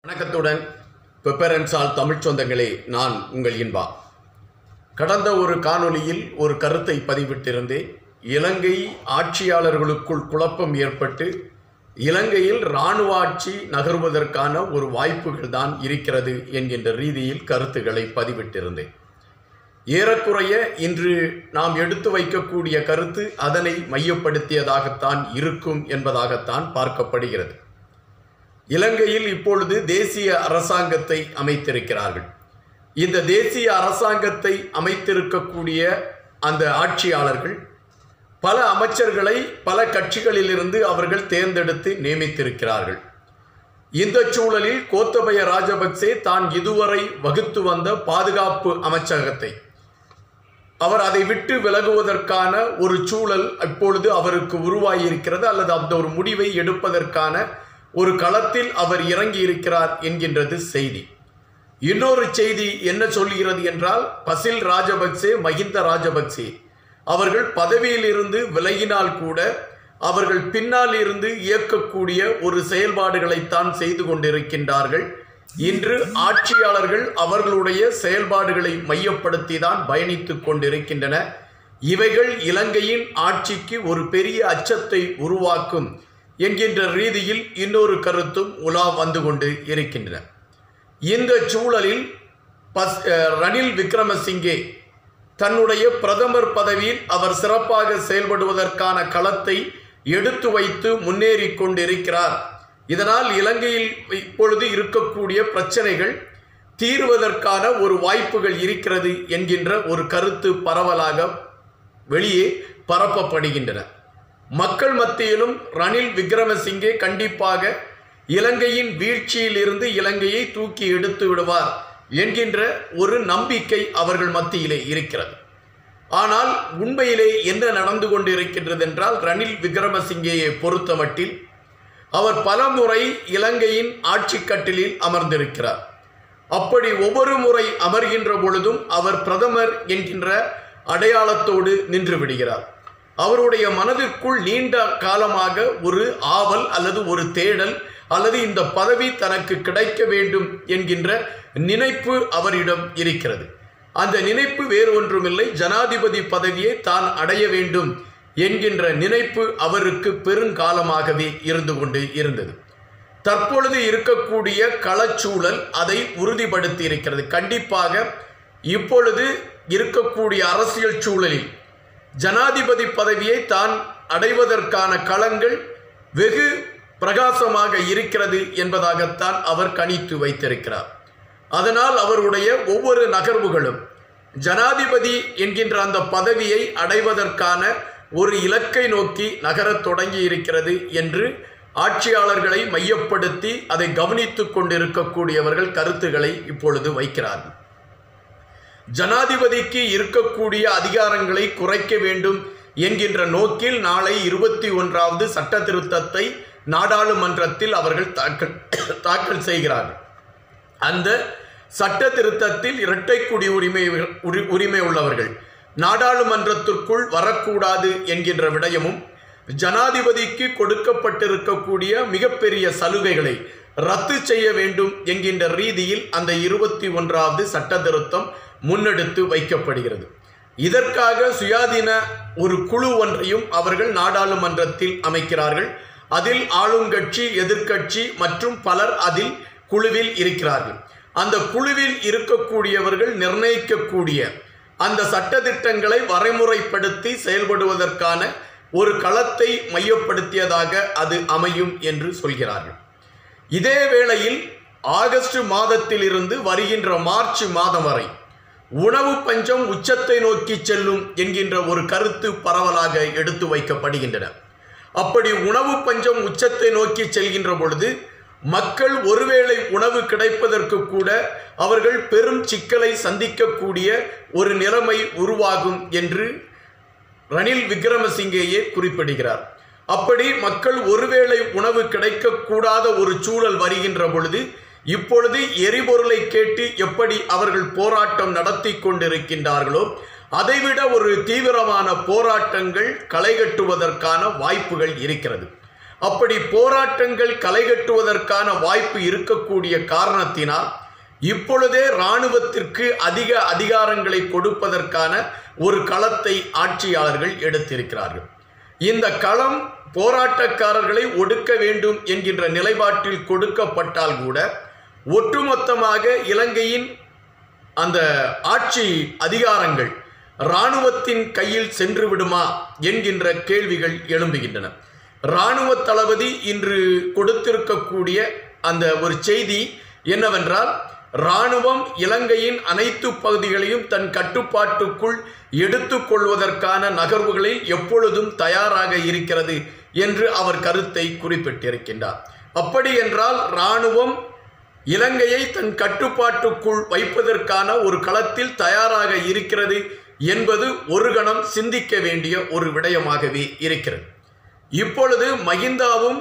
வணக்கத்துடன் பெப்பரன்ஸால் தமிழ்ச் சொந்தங்களே நான் உங்கள் இன்பா கடந்த ஒரு காணொளியில் ஒரு கருத்தை பதிவிட்டிருந்தேன் இலங்கை ஆட்சியாளர்களுக்குள் குழப்பம் ஏற்பட்டு இலங்கையில் இராணுவ ஆட்சி நகர்வதற்கான ஒரு வாய்ப்புகள் தான் இருக்கிறது என்கின்ற ரீதியில் கருத்துக்களை பதிவிட்டிருந்தேன் ஏறக்குறைய இன்று நாம் எடுத்து வைக்கக்கூடிய கருத்து அதனை மையப்படுத்தியதாகத்தான் இருக்கும் என்பதாகத்தான் பார்க்கப்படுகிறது இலங்கையில் இப்பொழுது தேசிய அரசாங்கத்தை அமைத்திருக்கிறார்கள் இந்த தேசிய அரசாங்கத்தை அமைத்திருக்கக்கூடிய அந்த ஆட்சியாளர்கள் பல அமைச்சர்களை பல கட்சிகளிலிருந்து அவர்கள் தேர்ந்தெடுத்து நியமித்திருக்கிறார்கள் இந்த சூழலில் கோத்தபய ராஜபக்சே தான் இதுவரை வகுத்து வந்த பாதுகாப்பு அமைச்சகத்தை அவர் அதை விட்டு விலகுவதற்கான ஒரு சூழல் இப்பொழுது அவருக்கு உருவாகியிருக்கிறது அல்லது அந்த ஒரு முடிவை எடுப்பதற்கான ஒரு களத்தில் அவர் இறங்கி இருக்கிறார் என்கின்றது செய்தி இன்னொரு செய்தி என்ன சொல்கிறது என்றால் பசில் ராஜபக்சே மஹிந்த ராஜபக்சே அவர்கள் பதவியில் இருந்து விலகினால் கூட அவர்கள் பின்னால் இருந்து இயக்கக்கூடிய ஒரு செயல்பாடுகளைத்தான் செய்து கொண்டிருக்கின்றார்கள் இன்று ஆட்சியாளர்கள் அவர்களுடைய செயல்பாடுகளை மையப்படுத்தி தான் பயணித்துக் கொண்டிருக்கின்றன இவைகள் இலங்கையின் ஆட்சிக்கு ஒரு பெரிய அச்சத்தை உருவாக்கும் என்கின்ற ரீதியில் இன்னொரு கருத்தும் உலா வந்து கொண்டு இருக்கின்றன இந்த சூழலில் பஸ் அஹ், ரணில் விக்ரமசிங்கே தன்னுடைய பிரதமர் பதவியில் அவர் சிறப்பாக செயல்படுவதற்கான களத்தை எடுத்து வைத்து முன்னேறி கொண்டிருக்கிறார் இதனால் இலங்கையில் இப்பொழுது இருக்கக்கூடிய பிரச்சனைகள் தீர்வதற்கான ஒரு வாய்ப்புகள் இருக்கிறது என்கின்ற ஒரு கருத்து பரவலாக வெளியே பரப்பப்படுகின்றன மக்கள் மத்தியிலும் ரணில் விக்ரமசிங்கே கண்டிப்பாக இலங்கையின் வீழ்ச்சியிலிருந்து இலங்கையை தூக்கி எடுத்து விடுவார் என்கின்ற ஒரு நம்பிக்கை அவர்கள் மத்தியிலே இருக்கிறது ஆனால் உண்மையிலே என்ன நடந்து கொண்டிருக்கின்றது என்றால் ரணில் விக்ரமசிங்கேயை பொறுத்தமட்டில் அவர் பலமுறை இலங்கையின் ஆட்சி கட்டிலில் அமர்ந்திருக்கிறார் அப்படி ஒவ்வொரு முறை அமர்கின்ற பொழுதும் அவர் பிரதமர் என்கின்ற அடையாளத்தோடு நின்று விடுகிறார் அவருடைய மனதிற்குள் நீண்ட காலமாக ஒரு ஆவல் அல்லது ஒரு தேடல் அல்லது இந்த பதவி தனக்கு கிடைக்க வேண்டும் என்கின்ற நினைப்பு அவரிடம் இருக்கிறது அந்த நினைப்பு வேறு ஒன்றுமில்லை ஜனாதிபதி பதவியை தான் அடைய வேண்டும் என்கின்ற நினைப்பு அவருக்கு பெருங்காலமாகவே இருந்து கொண்டு இருந்தது தற்பொழுது இருக்கக்கூடிய களச்சூழல் அதை உறுதிப்படுத்தி இருக்கிறது கண்டிப்பாக இப்பொழுது இருக்கக்கூடிய அரசியல் சூழலில் ஜனாதிபதி பதவியை தான் அடைவதற்கான களங்கள் வெகு பிரகாசமாக இருக்கிறது என்பதாகத்தான் அவர் கணித்து வைத்திருக்கிறார் அதனால் அவருடைய ஒவ்வொரு நகர்வுகளும் ஜனாதிபதி என்கின்ற அந்த பதவியை அடைவதற்கான ஒரு இலக்கை நோக்கி நகரத் தொடங்கி இருக்கிறது என்று ஆட்சியாளர்களை மையப்படுத்தி அதை கவனித்துக் கொண்டிருக்கக்கூடியவர்கள் கருத்துக்களை இப்பொழுது வைக்கிறார்கள் ஜனாதிபதிக்கு இருக்கக்கூடிய அதிகாரங்களை குறைக்க வேண்டும் என்கின்ற நோக்கில் நாளை இருபத்தி ஒன்றாவது சட்ட திருத்தத்தை நாடாளுமன்றத்தில் அவர்கள் தாக்கல் தாக்கல் செய்கிறார்கள் அந்த சட்ட திருத்தத்தில் இரட்டை குடியுரிமை உரி- உரிமை உள்ளவர்கள் நாடாளுமன்றத்திற்குள் வரக்கூடாது என்கின்ற விடயமும் ஜனாதிபதிக்கு கொடுக்கப்பட்டிருக்கக்கூடிய மிகப்பெரிய சலுகைகளை ரத்து செய்ய வேண்டும் என்கின்ற ரீதியில் அந்த இருபத்தி ஒன்றாவது சட்ட திருத்தம் முன்னெடுத்து வைக்கப்படுகிறது இதற்காக சுயாதீன ஒரு குழு ஒன்றையும் அவர்கள் நாடாளுமன்றத்தில் அமைக்கிறார்கள் அதில் ஆளுங்கட்சி எதிர்க்கட்சி மற்றும் பலர் அதில் குழுவில் இருக்கிறார்கள் அந்த குழுவில் இருக்கக்கூடியவர்கள் நிர்ணயிக்கக்கூடிய அந்த சட்டதிட்டங்களை வரைமுறைப்படுத்தி செயல்படுவதற்கான ஒரு களத்தை மையப்படுத்தியதாக அது அமையும் என்று சொல்கிறார்கள் இதே வேளையில் ஆகஸ்ட் மாதத்திலிருந்து வருகின்ற மார்ச் மாதம் வரை உணவு பஞ்சம் உச்சத்தை நோக்கி செல்லும் என்கின்ற ஒரு கருத்து பரவலாக எடுத்து வைக்கப்படுகின்றன அப்படி உணவு பஞ்சம் உச்சத்தை நோக்கி செல்கின்ற பொழுது மக்கள் ஒருவேளை உணவு கிடைப்பதற்கு கூட அவர்கள் பெரும் சிக்கலை சந்திக்கக்கூடிய ஒரு நிலைமை உருவாகும் என்று ரணில் விக்ரமசிங்கேயே குறிப்பிடுகிறார் அப்படி மக்கள் ஒருவேளை உணவு கிடைக்கக்கூடாத ஒரு சூழல் வருகின்ற பொழுது இப்பொழுது எரிபொருளை கேட்டு எப்படி அவர்கள் போராட்டம் நடத்தி கொண்டிருக்கின்றார்களோ அதைவிட ஒரு தீவிரமான போராட்டங்கள் களைகட்டுவதற்கான வாய்ப்புகள் இருக்கிறது அப்படி போராட்டங்கள் களைகட்டுவதற்கான வாய்ப்பு இருக்கக்கூடிய காரணத்தினால் இப்பொழுதே இராணுவத்திற்கு அதிக அதிகாரங்களை கொடுப்பதற்கான ஒரு களத்தை ஆட்சியாளர்கள் எடுத்திருக்கிறார்கள் இந்த களம் போராட்டக்காரர்களை ஒடுக்க வேண்டும் என்கின்ற நிலைப்பாட்டில் கொடுக்கப்பட்டால் கூட ஒட்டுமொத்தமாக இலங்கையின் அந்த ஆட்சி அதிகாரங்கள் இராணுவத்தின் கையில் சென்று விடுமா என்கின்ற கேள்விகள் எழும்புகின்றன இராணுவ தளபதி இன்று கொடுத்திருக்கக்கூடிய அந்த ஒரு செய்தி என்னவென்றால் இராணுவம் இலங்கையின் அனைத்து பகுதிகளையும் தன் கட்டுப்பாட்டுக்குள் எடுத்துக்கொள்வதற்கான நகர்வுகளில் எப்பொழுதும் தயாராக இருக்கிறது என்று அவர் கருத்தை குறிப்பிட்டிருக்கின்றார் அப்படி என்றால் இராணுவம் இலங்கையை தன் கட்டுப்பாட்டுக்குள் வைப்பதற்கான ஒரு களத்தில் தயாராக இருக்கிறது என்பது ஒரு கணம் சிந்திக்க வேண்டிய ஒரு விடயமாகவே இருக்கிறது இப்பொழுது மகிந்தாவும்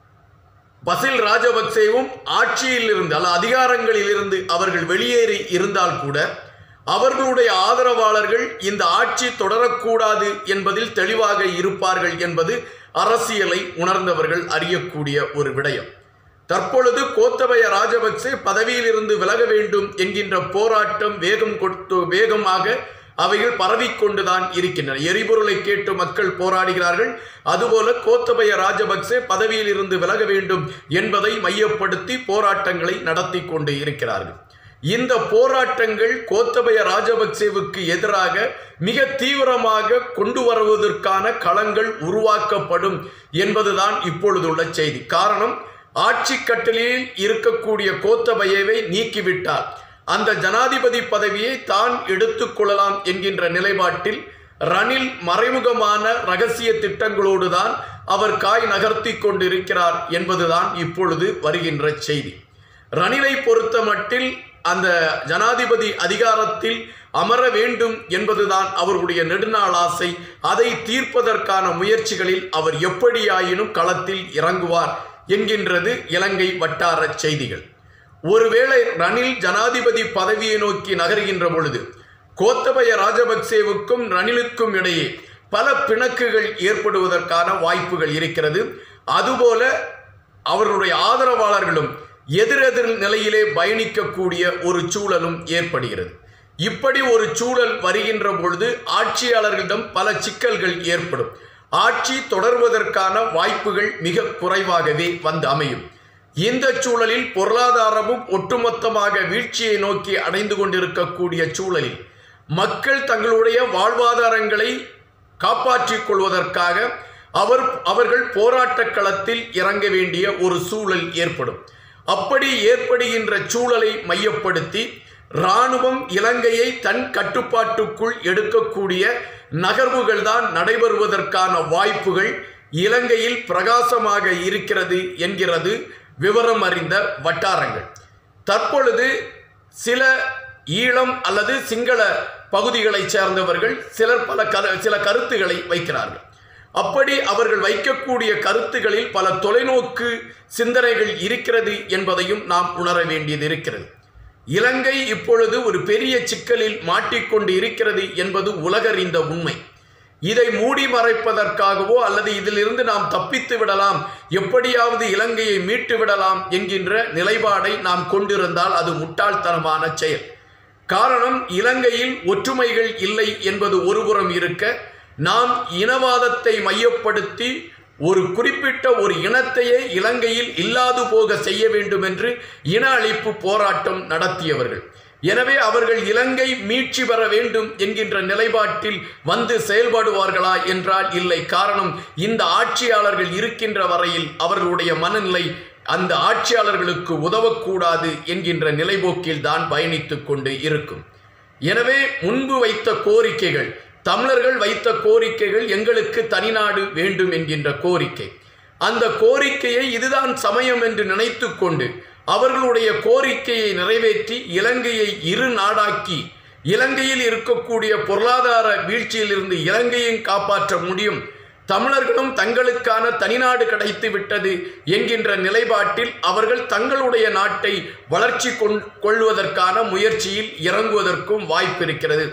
பசில் ராஜபக்சேவும் ஆட்சியில் இருந்து அல்ல அதிகாரங்களில் இருந்து அவர்கள் வெளியேறி இருந்தால் கூட அவர்களுடைய ஆதரவாளர்கள் இந்த ஆட்சி தொடரக்கூடாது என்பதில் தெளிவாக இருப்பார்கள் என்பது அரசியலை உணர்ந்தவர்கள் அறியக்கூடிய ஒரு விடயம் தற்பொழுது கோத்தபய ராஜபக்சே பதவியிலிருந்து விலக வேண்டும் என்கின்ற போராட்டம் வேகம் கொடுத்து வேகமாக அவைகள் பரவிக்கொண்டுதான் இருக்கின்றன எரிபொருளை கேட்டு மக்கள் போராடுகிறார்கள் அதுபோல கோத்தபய ராஜபக்சே பதவியில் இருந்து விலக வேண்டும் என்பதை மையப்படுத்தி போராட்டங்களை நடத்தி கொண்டு இருக்கிறார்கள் இந்த போராட்டங்கள் கோத்தபய ராஜபக்சேவுக்கு எதிராக மிக தீவிரமாக கொண்டு வருவதற்கான களங்கள் உருவாக்கப்படும் என்பதுதான் இப்பொழுதுள்ள செய்தி காரணம் ஆட்சி கட்டளையில் இருக்கக்கூடிய கோத்தபயவை நீக்கிவிட்டார் அந்த ஜனாதிபதி பதவியை தான் எடுத்துக்கொள்ளலாம் என்கின்ற நிலைப்பாட்டில் ரணில் மறைமுகமான ரகசிய திட்டங்களோடு தான் அவர் காய் நகர்த்தி கொண்டிருக்கிறார் என்பதுதான் இப்பொழுது வருகின்ற செய்தி ரணிலை பொறுத்த மட்டில் அந்த ஜனாதிபதி அதிகாரத்தில் அமர வேண்டும் என்பதுதான் அவருடைய நெடுநாள் ஆசை அதை தீர்ப்பதற்கான முயற்சிகளில் அவர் எப்படியாயினும் களத்தில் இறங்குவார் என்கின்றது இலங்கை வட்டார செய்திகள் ஒருவேளை ரணில் ஜனாதிபதி பதவியை நோக்கி நகர்கின்ற பொழுது கோத்தபய ராஜபக்சேவுக்கும் ரணிலுக்கும் இடையே பல பிணக்குகள் ஏற்படுவதற்கான வாய்ப்புகள் இருக்கிறது அதுபோல அவர்களுடைய ஆதரவாளர்களும் எதிரெதிர் நிலையிலே பயணிக்கக்கூடிய ஒரு சூழலும் ஏற்படுகிறது இப்படி ஒரு சூழல் வருகின்ற பொழுது ஆட்சியாளர்களிடம் பல சிக்கல்கள் ஏற்படும் ஆட்சி தொடர்வதற்கான வாய்ப்புகள் மிக குறைவாகவே வந்து அமையும் இந்த சூழலில் பொருளாதாரமும் ஒட்டுமொத்தமாக வீழ்ச்சியை நோக்கி அடைந்து கொண்டிருக்கக்கூடிய சூழலில் மக்கள் தங்களுடைய வாழ்வாதாரங்களை காப்பாற்றிக் கொள்வதற்காக அவர் அவர்கள் போராட்டக் களத்தில் இறங்க வேண்டிய ஒரு சூழல் ஏற்படும் அப்படி ஏற்படுகின்ற சூழலை மையப்படுத்தி இராணுவம் இலங்கையை தன் கட்டுப்பாட்டுக்குள் எடுக்கக்கூடிய நகர்வுகள் தான் நடைபெறுவதற்கான வாய்ப்புகள் இலங்கையில் பிரகாசமாக இருக்கிறது என்கிறது விவரம் அறிந்த வட்டாரங்கள் தற்பொழுது சில ஈழம் அல்லது சிங்கள பகுதிகளைச் சேர்ந்தவர்கள் சிலர் பல கரு சில கருத்துக்களை வைக்கிறார்கள் அப்படி அவர்கள் வைக்கக்கூடிய கருத்துகளில் பல தொலைநோக்கு சிந்தனைகள் இருக்கிறது என்பதையும் நாம் உணர வேண்டியது இருக்கிறது இலங்கை இப்பொழுது ஒரு பெரிய சிக்கலில் மாட்டிக்கொண்டு இருக்கிறது என்பது உலகறிந்த உண்மை இதை மூடி மறைப்பதற்காகவோ அல்லது இதிலிருந்து நாம் தப்பித்து விடலாம் எப்படியாவது இலங்கையை மீட்டு விடலாம் என்கின்ற நிலைப்பாடை நாம் கொண்டிருந்தால் அது முட்டாள்தனமான செயல் காரணம் இலங்கையில் ஒற்றுமைகள் இல்லை என்பது ஒருபுறம் இருக்க நாம் இனவாதத்தை மையப்படுத்தி ஒரு குறிப்பிட்ட ஒரு இனத்தையே இலங்கையில் இல்லாது போக செய்ய வேண்டும் என்று இன அழிப்பு போராட்டம் நடத்தியவர்கள் எனவே அவர்கள் இலங்கை மீட்சி பெற வேண்டும் என்கின்ற நிலைப்பாட்டில் வந்து செயல்படுவார்களா என்றால் இல்லை காரணம் இந்த ஆட்சியாளர்கள் இருக்கின்ற வரையில் அவர்களுடைய மனநிலை அந்த ஆட்சியாளர்களுக்கு உதவக்கூடாது என்கின்ற நிலைபோக்கில் தான் பயணித்துக் கொண்டு இருக்கும் எனவே முன்பு வைத்த கோரிக்கைகள் தமிழர்கள் வைத்த கோரிக்கைகள் எங்களுக்கு தனிநாடு வேண்டும் என்கின்ற கோரிக்கை அந்த கோரிக்கையை இதுதான் சமயம் என்று நினைத்து கொண்டு அவர்களுடைய கோரிக்கையை நிறைவேற்றி இலங்கையை இரு நாடாக்கி இலங்கையில் இருக்கக்கூடிய பொருளாதார வீழ்ச்சியிலிருந்து இலங்கையும் காப்பாற்ற முடியும் தமிழர்களும் தங்களுக்கான தனிநாடு கிடைத்து விட்டது என்கின்ற நிலைப்பாட்டில் அவர்கள் தங்களுடைய நாட்டை வளர்ச்சி கொள்வதற்கான முயற்சியில் இறங்குவதற்கும் வாய்ப்பு இருக்கிறது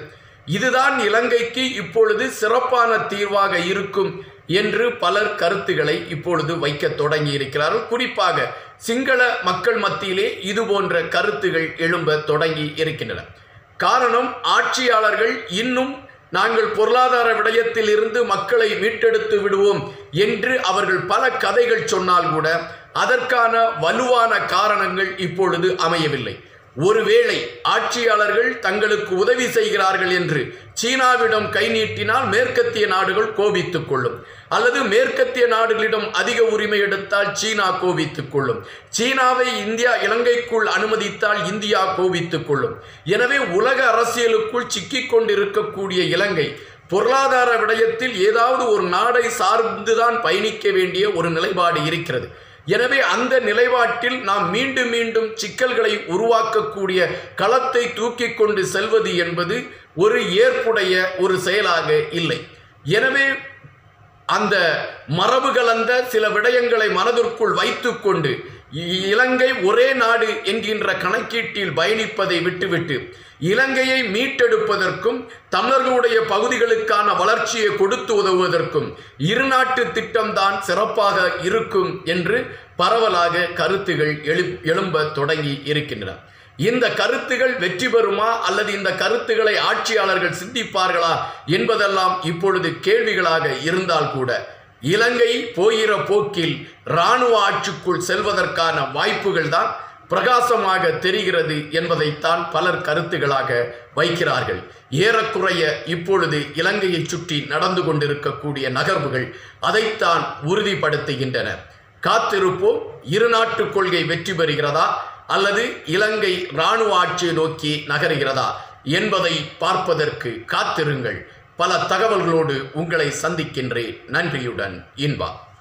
இதுதான் இலங்கைக்கு இப்பொழுது சிறப்பான தீர்வாக இருக்கும் என்று பலர் கருத்துக்களை இப்பொழுது வைக்க தொடங்கி இருக்கிறார்கள் குறிப்பாக சிங்கள மக்கள் மத்தியிலே இது போன்ற கருத்துகள் எழும்ப தொடங்கி இருக்கின்றன காரணம் ஆட்சியாளர்கள் இன்னும் நாங்கள் பொருளாதார விடயத்தில் இருந்து மக்களை மீட்டெடுத்து விடுவோம் என்று அவர்கள் பல கதைகள் சொன்னால் கூட அதற்கான வலுவான காரணங்கள் இப்பொழுது அமையவில்லை ஒருவேளை ஆட்சியாளர்கள் தங்களுக்கு உதவி செய்கிறார்கள் என்று சீனாவிடம் கை நீட்டினால் மேற்கத்திய நாடுகள் கோபித்துக் கொள்ளும் அல்லது மேற்கத்திய நாடுகளிடம் அதிக உரிமை எடுத்தால் சீனா கோபித்துக் கொள்ளும் சீனாவை இந்தியா இலங்கைக்குள் அனுமதித்தால் இந்தியா கோபித்துக் கொள்ளும் எனவே உலக அரசியலுக்குள் சிக்கிக் கொண்டிருக்கக்கூடிய இலங்கை பொருளாதார விடயத்தில் ஏதாவது ஒரு நாடை சார்ந்துதான் பயணிக்க வேண்டிய ஒரு நிலைப்பாடு இருக்கிறது எனவே அந்த நிலைப்பாட்டில் நாம் மீண்டும் மீண்டும் சிக்கல்களை உருவாக்கக்கூடிய களத்தை தூக்கி கொண்டு செல்வது என்பது ஒரு ஏற்புடைய ஒரு செயலாக இல்லை எனவே அந்த மரபு கலந்த சில விடயங்களை மனதிற்குள் வைத்துக்கொண்டு இ- இலங்கை ஒரே நாடு என்கின்ற கணக்கீட்டில் பயணிப்பதை விட்டுவிட்டு இலங்கையை மீட்டெடுப்பதற்கும் தமிழர்களுடைய பகுதிகளுக்கான வளர்ச்சியை கொடுத்து உதவுவதற்கும் இருநாட்டு திட்டம்தான் சிறப்பாக இருக்கும் என்று பரவலாக கருத்துகள் எழு எழும்ப தொடங்கி இருக்கின்றன இந்த கருத்துகள் வெற்றி பெறுமா அல்லது இந்த கருத்துக்களை ஆட்சியாளர்கள் சிந்திப்பார்களா என்பதெல்லாம் இப்பொழுது கேள்விகளாக இருந்தால் கூட இலங்கை போகிற போக்கில் இராணுவ ஆட்சிக்குள் செல்வதற்கான வாய்ப்புகள் தான் பிரகாசமாக தெரிகிறது என்பதைத்தான் பலர் கருத்துகளாக வைக்கிறார்கள் ஏறக்குறைய இப்பொழுது இலங்கையை சுற்றி நடந்து கொண்டிருக்கக்கூடிய நகர்வுகள் அதைத்தான் உறுதிப்படுத்துகின்றன காத்திருப்போம் இருநாட்டு கொள்கை வெற்றி பெறுகிறதா அல்லது இலங்கை இராணுவ ஆட்சியை நோக்கி நகருகிறதா என்பதை பார்ப்பதற்கு காத்திருங்கள் பல தகவல்களோடு உங்களை சந்திக்கின்றேன் நன்றியுடன் இன்பா